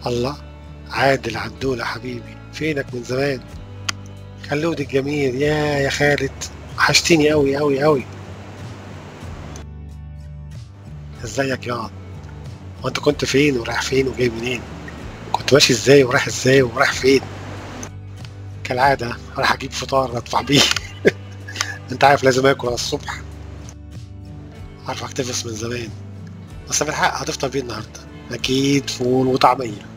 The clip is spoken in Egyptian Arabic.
الله عادل عدول حبيبي فينك من زمان خلود الجميل يا يا خالد وحشتيني قوي قوي قوي ازيك يا وانت كنت فين ورايح فين وجاي منين كنت ماشي ازاي ورايح ازاي ورايح فين كالعادة رايح اجيب فطار ادفع بيه انت عارف لازم اكل على الصبح عارفك تفلس من زمان بس بالحق هتفطر بيه النهارده اكيد فول وطعميه